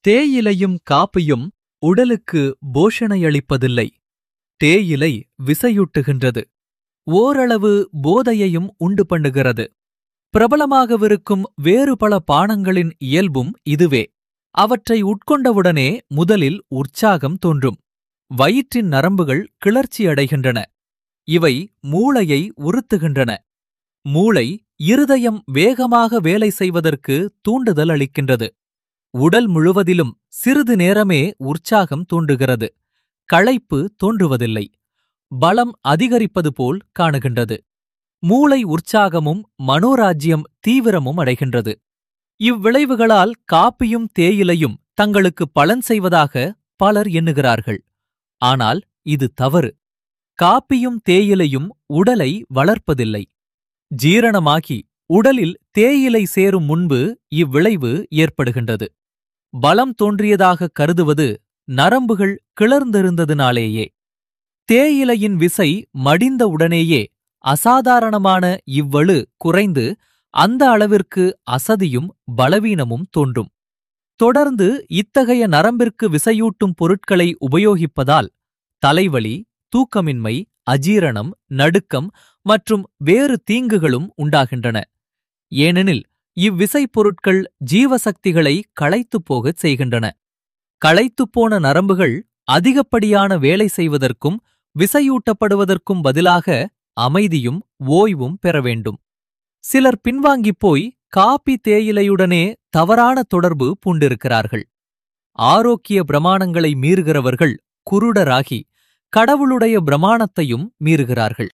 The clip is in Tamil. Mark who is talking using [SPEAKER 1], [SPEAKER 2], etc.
[SPEAKER 1] தேயிலையும் காப்பியும் உடலுக்கு போஷணையளிப்பதில்லை தேயிலை விசையூட்டுகின்றது ஓரளவு போதையையும் உண்டு பண்ணுகிறது பிரபலமாகவிருக்கும் வேறு பல பானங்களின் இயல்பும் இதுவே அவற்றை உட்கொண்டவுடனே முதலில் உற்சாகம் தோன்றும் வயிற்றின் நரம்புகள் கிளர்ச்சியடைகின்றன இவை மூளையை உறுத்துகின்றன மூளை இருதயம் வேகமாக வேலை செய்வதற்கு தூண்டுதல் அளிக்கின்றது உடல் முழுவதிலும் சிறிது நேரமே உற்சாகம் தோன்றுகிறது களைப்பு தோன்றுவதில்லை பலம் அதிகரிப்பது போல் காணுகின்றது மூளை உற்சாகமும் மனோராஜ்யம் தீவிரமும் அடைகின்றது இவ்விளைவுகளால் காப்பியும் தேயிலையும் தங்களுக்கு பலன் செய்வதாக பலர் எண்ணுகிறார்கள் ஆனால் இது தவறு காப்பியும் தேயிலையும் உடலை வளர்ப்பதில்லை ஜீரணமாகி உடலில் தேயிலை சேரும் முன்பு இவ்விளைவு ஏற்படுகின்றது பலம் தோன்றியதாக கருதுவது நரம்புகள் கிளர்ந்திருந்ததினாலேயே தேயிலையின் விசை மடிந்த உடனேயே அசாதாரணமான இவ்வலு குறைந்து அந்த அளவிற்கு அசதியும் பலவீனமும் தோன்றும் தொடர்ந்து இத்தகைய நரம்பிற்கு விசையூட்டும் பொருட்களை உபயோகிப்பதால் தலைவலி தூக்கமின்மை அஜீரணம் நடுக்கம் மற்றும் வேறு தீங்குகளும் உண்டாகின்றன ஏனெனில் இவ்விசைப் பொருட்கள் ஜீவசக்திகளை களைத்துப் போகச் செய்கின்றன களைத்துப்போன நரம்புகள் அதிகப்படியான வேலை செய்வதற்கும் விசையூட்டப்படுவதற்கும் பதிலாக அமைதியும் ஓய்வும் பெற வேண்டும் சிலர் பின்வாங்கிப் போய் காப்பி தேயிலையுடனே தவறான தொடர்பு பூண்டிருக்கிறார்கள் ஆரோக்கிய பிரமாணங்களை மீறுகிறவர்கள் குருடராகி கடவுளுடைய பிரமாணத்தையும் மீறுகிறார்கள்